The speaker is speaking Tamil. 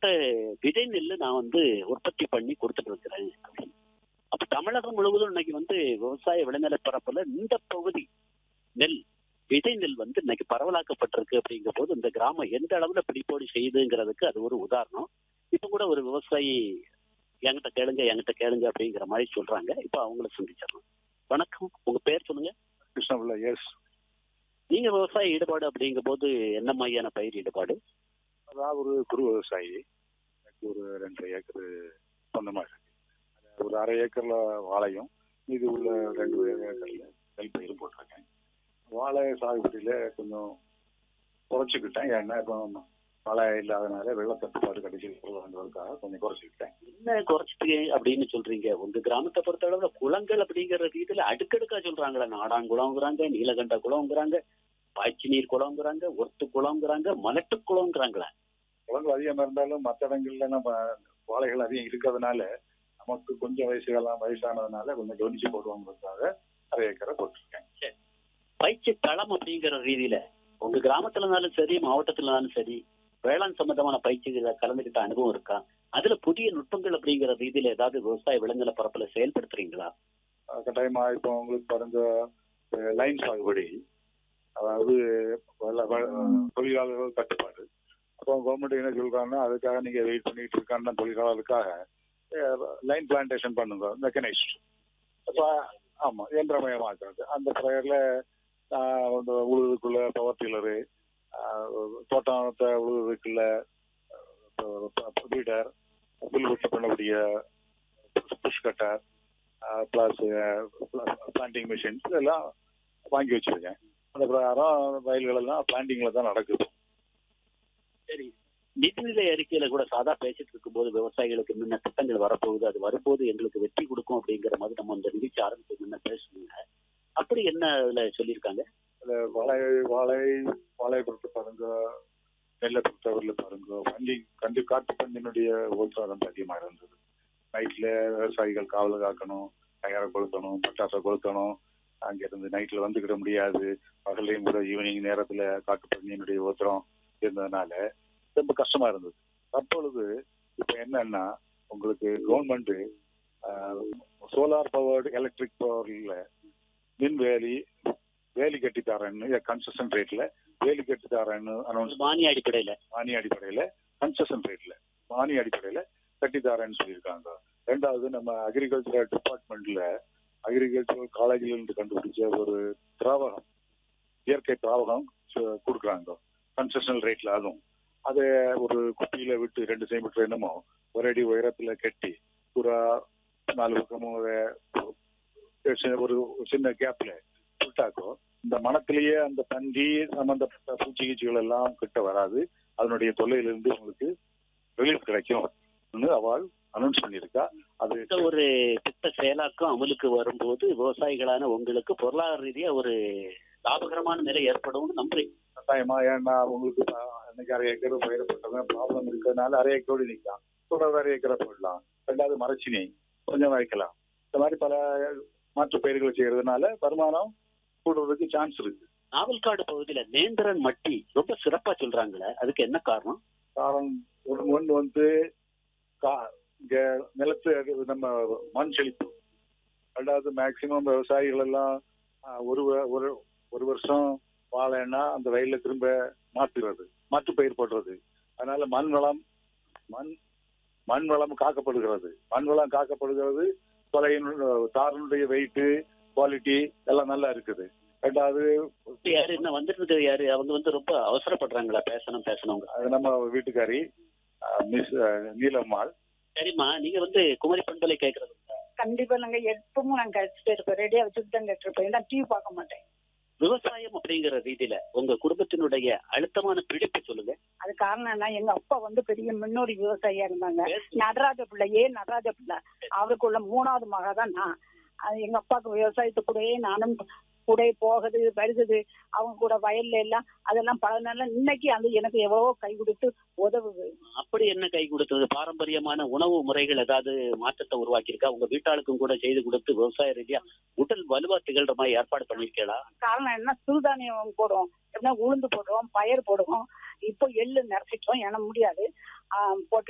இப்படிப்பட்ட விதை நெல்லு நான் வந்து உற்பத்தி பண்ணி கொடுத்துட்டு இருக்கிறேன் அப்படின்னு. அப்ப தமிழகம் முழுவதும் இன்னைக்கு வந்து விவசாய விளைநில பரப்புல இந்த பகுதி நெல் விதை நெல் வந்து இன்னைக்கு பரவலாக்கப்பட்டிருக்கு அப்படிங்கிற போது இந்த கிராமம் எந்த அளவுல பிடிப்போடி செய்யுதுங்கிறதுக்கு அது ஒரு உதாரணம் இப்ப கூட ஒரு விவசாயி என்கிட்ட கேளுங்க என்கிட்ட கேளுங்க அப்படிங்கிற மாதிரி சொல்றாங்க இப்ப அவங்கள சந்திச்சிடலாம் வணக்கம் உங்க பேர் சொல்லுங்க கிருஷ்ணபிள்ளை எஸ் நீங்க விவசாய ஈடுபாடு அப்படிங்கும் போது என்ன மாதிரியான பயிர் ஈடுபாடு அதாவது ஒரு குறு விவசாயி எனக்கு ஒரு ரெண்டரை ஏக்கர் சொந்தமாக இருக்கு ஒரு அரை ஏக்கர்ல வாழையும் மீதி உள்ள ரெண்டு ஏக்கர்ல நெல் பயிரும் போட்டிருக்கேன் வாழை சாகுபடியில கொஞ்சம் குறைச்சிக்கிட்டேன் ஏன்னா இப்போ மழை இல்லாதனால வெள்ளத்தட்டுப்பாடு கடைசியில் வருவதற்காக கொஞ்சம் குறைச்சிக்கிட்டேன் என்ன குறைச்சிட்டு அப்படின்னு சொல்றீங்க உங்க கிராமத்தை பொறுத்த அளவுல குளங்கள் அப்படிங்கிற ரீதியில அடுக்கடுக்கா சொல்றாங்களே நாடாங்குளம்ங்கிறாங்க நீலகண்ட குளம்ங்கிறாங்க பாய்ச்சி நீர் குளம்ங்கிறாங்க ஒத்து குளம்ங்கிறாங்க மலட்டு குளம்ங்கிறாங்களே குளங்கள் அதிகமாக இருந்தாலும் மற்ற இடங்கள்ல நம்ம வாழைகள் அதிகம் இருக்கிறதுனால நமக்கு கொஞ்சம் வயசுகள்லாம் வயசானதுனால கொஞ்சம் கவனிச்சு போடுவாங்கிறதுக்காக அரை ஏக்கரை போட்டிருக்கேன் பயிற்சி தளம் அப்படிங்கிற ரீதியில உங்க கிராமத்துல இருந்தாலும் சரி மாவட்டத்துல இருந்தாலும் சரி வேளாண் சம்பந்தமான பயிற்சிகளை கலந்துகிட்ட அனுபவம் இருக்கா அதுல புதிய நுட்பங்கள் அப்படிங்கிற ரீதியில ஏதாவது விவசாய விளைநில பரப்புல செயல்படுத்துறீங்களா அஹ் கட்டாயமா இப்போ உங்களுக்கு பாருங்க அஹ் லைன் சாகுபடி அதாவது வள- வ- தொழிலாளர்கள் கட்டுப்பாடு அப்போ கவர்மெண்ட் என்ன சொல்றாங்கன்னா அதுக்காக நீங்க வெயிட் பண்ணிட்டு இருக்கான தொழிலாளருக்காக லைன் பிளான்டேஷன் பண்ணுங்க மெக்கனைஸ்ட் அப்போ ஆமா இயந்திரமயமாக்குறது அந்த ப்ரேயர்ல இந்த உழுதுக்குள்ள பவர் டில்லரு தோட்டத்தை உழுதுக்குள்ள வீடர் புல் வெட்டு பண்ணக்கூடிய bush cutter plus planting machines இதெல்லாம் வாங்கி வச்சிருக்கேன் அந்த பிரகாரம் வயல்கள் எல்லாம் பிளான்டிங்ல தான் நடக்குது சரி நிதிநிலை அறிக்கையில கூட சாதா பேசிட்டு இருக்கும்போது விவசாயிகளுக்கு முன்ன திட்டங்கள் வரப்போகுது அது வரும்போது எங்களுக்கு வெற்றி கொடுக்கும் அப்படிங்கிற மாதிரி நம்ம அந்த நிகழ்ச்சி ஆரம்பிச்சு முன்ன பேசுனீங்க அப்படி என்ன அதுல சொல்லியிருக்காங்க அதுல வாழை வாழை வாழை பொறுத்து பாருங்க நெல்லை பொறுத்தவரையில் பாருங்க வண்டி கண்டு காட்டு பந்தினுடைய உற்சாகம் அதிகமாக இருந்தது நைட்ல விவசாயிகள் காவல் காக்கணும் தயாரை கொளுத்தணும் பட்டாசை கொளுத்தணும் அங்கிருந்து நைட்ல வந்துக்கிட முடியாது பகல்லையும் கூட ஈவினிங் நேரத்துல காட்டு பந்தியினுடைய உத்தரம் இருந்ததுனால ரொம்ப கஷ்டமா இருந்தது தற்பொழுது இப்ப என்னன்னா உங்களுக்கு கவர்மெண்ட் சோலார் பவர்டு எலக்ட்ரிக் பவர்ல மின் வேலி வேலி கட்டி தரேன்னு கன்செஷன் ரேட்ல வேலி கட்டி தரேன்னு அனௌன்ஸ் மானிய அடிப்படையில மானிய அடிப்படையில கன்செஷன் ரேட்ல மானிய அடிப்படையில கட்டி தரேன்னு சொல்லியிருக்காங்க ரெண்டாவது நம்ம அக்ரிகல்ச்சர் டிபார்ட்மெண்ட்ல அக்ரிகல்ச்சரல் காலேஜில் இருந்து கண்டுபிடிச்ச ஒரு திராவகம் இயற்கை திராவகம் சு- கொடுக்குறாங்க கன்செஷனல் ரேட்ல அதுவும் அதை ஒரு குப்பியில விட்டு ரெண்டு சென்டிமீட்டர் என்னமோ ஒரு அடி உயரத்துல கட்டி புறா நாலு பக்கமும் ஒரு சின்ன- ஒரு சின்ன கேப்ல விட்டாக்கோ இந்த மனத்திலேயே அந்த பன்றி சம்பந்தப்பட்ட பூச்சி கீச்சிகள் எல்லாம் கிட்ட வராது அதனுடைய தொல்லையிலிருந்து உங்களுக்கு ரிலீஃப் கிடைக்கும் அவள் அனௌன்ஸ் பண்ணியிருக்கா அது இந்த ஒரு திட்ட செயலாக்கம் அமலுக்கு வரும்போது விவசாயிகளான உங்களுக்கு பொருளாதார ரீதியா ஒரு லாபகரமான நிலை ஏற்படும்னு நம்புறீங்க கட்டாயமா ஏன்னா உங்களுக்கு இப்ப இன்னைக்கு அரை ஏக்கர் பயிரப்பட்டவங்க ப்ராப்ளம் இருக்கிறதுனால அரை ஏக்கரோடு நிற்கலாம் தொடர்ந்து அரை ஏக்கரை போடலாம் ரெண்டாவது மரச்சினை கொஞ்சம் வைக்கலாம் இந்த மாதிரி பல மாற்று பயிர்களை செய்யறதுனால வருமானம் கூடுறதுக்கு சான்ஸ் இருக்கு நாவல்காடு பகுதியில நேந்திரன் மட்டி ரொம்ப சிறப்பா சொல்றாங்களே அதுக்கு என்ன காரணம் காரணம் ஒன்று ஒன்று வந்து கா இங்க நிலத்து அது நம்ம மண் செழிப்பு ரெண்டாவது மேக்சிமம் விவசாயிகள் எல்லாம் ஆ, ஒரு வ- ஒரு ஒரு வருஷம் வாழைன்னா அந்த வயல்ல திரும்ப மாத்துறது மாற்று பயிர் போடுறது அதனால மண் வளம் மண் மண் வளம் காக்கப்படுகிறது மண் வளம் காக்கப்படுகிறது கொலையின் தாரனுடைய வெயிட்டு குவாலிட்டி எல்லாம் நல்லா இருக்குது ரெண்டாவது யாரு என்ன வந்துட்டு இருக்கிறது யாரு அவங்க வந்து ரொம்ப அவசரப்படுறாங்களா பேசணும் பேசணும் அது நம்ம வீட்டுக்காரி மிஸ் நீலம்மாள் சரிம்மா நீங்க வந்து குமரி பண்பலை கேட்கறது கண்டிப்பா நாங்க எப்பவும் நாங்க கழிச்சுட்டு இருப்போம் ரெடியா வச்சுட்டு தான் கேட்டிருப்போம் நான் டிவி பார்க்க மாட்டேன் விவசாயம் அப்படிங்கிற ரீதியில உங்க குடும்பத்தினுடைய அழுத்தமான பிடிப்பு சொல்லுங்க அது காரணம் என்ன எங்க அப்பா வந்து பெரிய முன்னோடி விவசாயியா இருந்தாங்க நடராஜ பிள்ளை ஏ நடராஜ பிள்ளை அவருக்குள்ள மூணாவது மகா தான் நான் அது எங்க அப்பாவுக்கு விவசாயத்து கூடயே நானும் கூட போகுது வருகுது அவங்க கூட வயல்ல எல்லாம் அதெல்லாம் பழனால இன்னைக்கு அது எனக்கு எவ்வளவோ கை கொடுத்து உதவுது அப்படி என்ன கை கொடுத்தது பாரம்பரியமான உணவு முறைகள் ஏதாவது மாற்றத்தை உருவாக்கியிருக்கா உங்க வீட்டாளுக்கும் கூட செய்து கொடுத்து விவசாய ரீதியா உடல் வலுவா திகழ்ற மாதிரி ஏற்பாடு பண்ணிருக்கீங்களா காரணம் என்ன சிறுதானியம் போடுவோம் எப்படின்னா உளுந்து போடுவோம் பயர் போடுவோம் இப்போ எள்ளு நிறச்சிட்டோம் ஏன்னா முடியாது ஆஹ் போட்டு